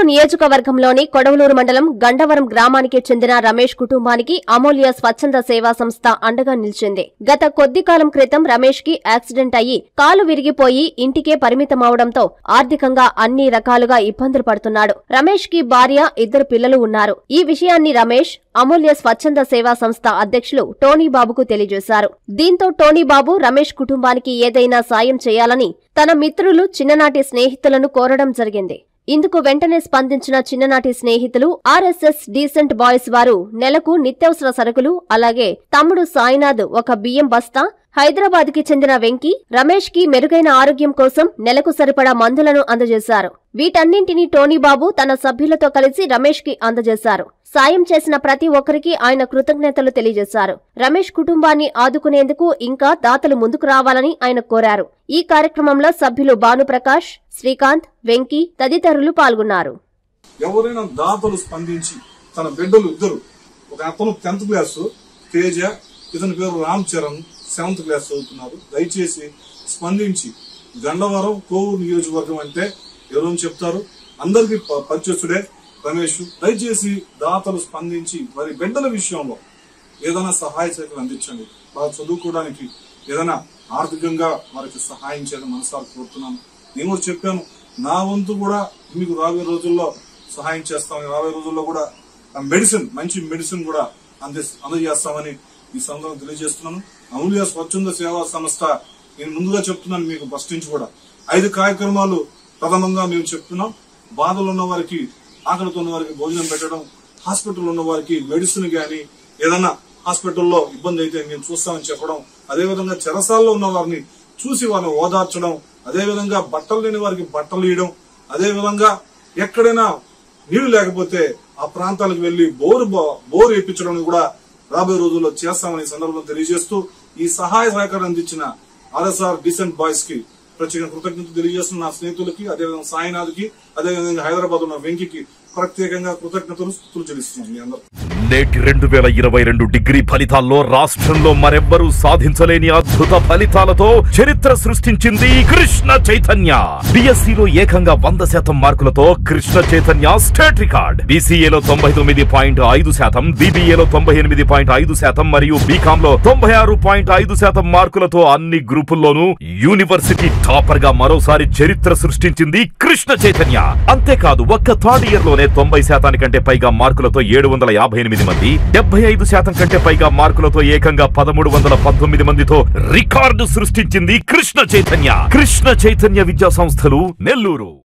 నియోజకవర్గంలోని కొడవలూరు మండలం గండవరం గ్రామానికి చెందిన రమేష్ కుటుంబానికి అమూల్య స్వచ్ఛంద సేవా సంస్థ అండగా నిలిచింది గత కొద్ది కాలం క్రితం రమేష్ కి యాక్సిడెంట్ అయ్యి కాలు విరిగిపోయి ఇంటికే పరిమితమవడంతో ఆర్థికంగా అన్ని రకాలుగా ఇబ్బందులు పడుతున్నాడు రమేష్ కి భార్య ఇద్దరు పిల్లలు ఉన్నారు ఈ విషయాన్ని రమేష్ అమూల్య స్వచ్ఛంద సేవా సంస్థ అధ్యక్షులు టోనీ బాబుకు తెలియజేశారు దీంతో టోనీ బాబు రమేష్ కుటుంబానికి ఏదైనా సాయం చేయాలని తన మిత్రులు చిన్ననాటి స్నేహితులను కోరడం జరిగింది ఇందుకు వెంటనే స్పందించిన చిన్ననాటి స్నేహితులు ఆర్ఎస్ఎస్ డీసెంట్ బాయ్స్ వారు నెలకు నిత్యావసర సరుకులు అలాగే తమ్ముడు సాయినాథ్ ఒక బియ్యం బస్తా హైదరాబాద్ కి చెందిన వెంకీ రమేష్ కి మెరుగైన ఆరోగ్యం కోసం నెలకు సరిపడా మందులను అందజేశారు వీటన్నింటినీ టోనీ బాబు తన సభ్యులతో కలిసి రమేష్ కి అందజేశారు సాయం చేసిన ప్రతి ఒక్కరికి ఆయన కృతజ్ఞతలు తెలియజేశారు రమేష్ కుటుంబాన్ని ఆదుకునేందుకు ఇంకా దాతలు ముందుకు రావాలని ఆయన కోరారు ఈ కార్యక్రమంలో సభ్యులు భానుప్రకాష్ శ్రీకాంత్ వెంకీ తదితరులు పాల్గొన్నారు ఎవరైనా దాతలు స్పందించి తన బిడ్డలు ఇద్దరు ఒక అతను టెన్త్ క్లాస్ తేజ ఇతని పేరు రామ్ చరణ్ సెవెంత్ క్లాస్ చదువుతున్నారు దయచేసి స్పందించి గండవరం కోవూరు నియోజకవర్గం అంటే ఎవరో చెప్తారు అందరికి ప- పరిచయస్తుడే రమేష్ దయచేసి దాతలు స్పందించి వారి బిడ్డల విషయంలో ఏదైనా సహాయ సహకారం అందించండి వారు చదువుకోవడానికి ఏదైనా ఆర్థికంగా వారికి సహాయం చేయడం మనసారి కోరుతున్నాను నేను కూడా చెప్పాను నా వంతు కూడా మీకు రాబోయే రోజుల్లో సహాయం చేస్తామని రాబోయే రోజుల్లో కూడా ఆ మెడిసిన్ మంచి మెడిసిన్ కూడా అంది అందజేస్తామని ఈ సందర్భంగా తెలియజేస్తున్నాను అమూల్య స్వచ్ఛంద సేవా సంస్థ నేను ముందుగా చెప్తున్నాను మీకు ఫస్ట్ నుంచి కూడా ఐదు కార్యక్రమాలు ప్రథమంగా మేము చెప్తున్నాం బాధలు ఉన్న వారికి ఆకలితో ఉన్న వారికి భోజనం పెట్టడం హాస్పిటల్ ఉన్న వారికి మెడిసిన్ గాని ఏదైనా హాస్పిటల్లో ఇబ్బంది అయితే మేము చూస్తామని చెప్పడం అదేవిధంగా చెరసాల్లో ఉన్న వారిని చూసి వారిని ఓదార్చడం అదేవిధంగా బట్టలు లేని వారికి బట్టలు ఇవ్వడం అదేవిధంగా ఎక్కడైనా నీళ్లు లేకపోతే ఆ ప్రాంతాలకు వెళ్లి బోరు బో- బోరు ఇప్పించడం కూడా రాబోయే రోజుల్లో చేస్తామని ఈ సందర్భంలో తెలియజేస్తూ ఈ సహాయ సహకారం అందించిన ఆర్ఎస్ఆర్ డీసెంట్ బాయ్స్ కి ప్రత్యేక కృతజ్ఞతలు తెలియజేస్తున్న నా స్నేహితులకి అదేవిధంగా సాయినాథ్కి అదేవిధంగా హైదరాబాద్ ఉన్న వెంకికి ప్రత్యేకంగా కృతజ్ఞతలు స్తుతులు చెల్లిస్తున్నాను మీ అందరూ నేటి రెండు వేల ఇరవై రెండు డిగ్రీ ఫలితాల్లో రాష్ట్రంలో మరెవ్వరూ సాధించలేని అద్భుత ఫలితాలతో చరిత్ర సృష్టించింది కృష్ణ చైతన్య బిఎస్సిలో ఏకంగా వంద శాతం మార్కులతో కృష్ణ చైతన్య స్టేట్ రికార్డ్ బీసీఏలో తొంభై తొమ్మిది పాయింట్ ఐదు శాతం బీబీఏలో తొంభై ఎనిమిది పాయింట్ ఐదు శాతం మరియు బీకామ్ లో తొంభై ఆరు పాయింట్ ఐదు శాతం మార్కులతో అన్ని గ్రూపుల్లోనూ యూనివర్సిటీ టాపర్ గా మరోసారి చరిత్ర సృష్టించింది కృష్ణ చైతన్య అంతేకాదు ఒక్క థర్డ్ ఇయర్ లోనే తొంభై శాతానికంటే పైగా మార్కులతో ఏడు వందల యాభై ఎనిమిది మంది డెబ్బై ఐదు శాతం కంటే పైగా మార్కులతో ఏకంగా పదమూడు వందల పంతొమ్మిది మందితో రికార్డు సృష్టించింది కృష్ణ చైతన్య కృష్ణ చైతన్య విద్యా సంస్థలు నెల్లూరు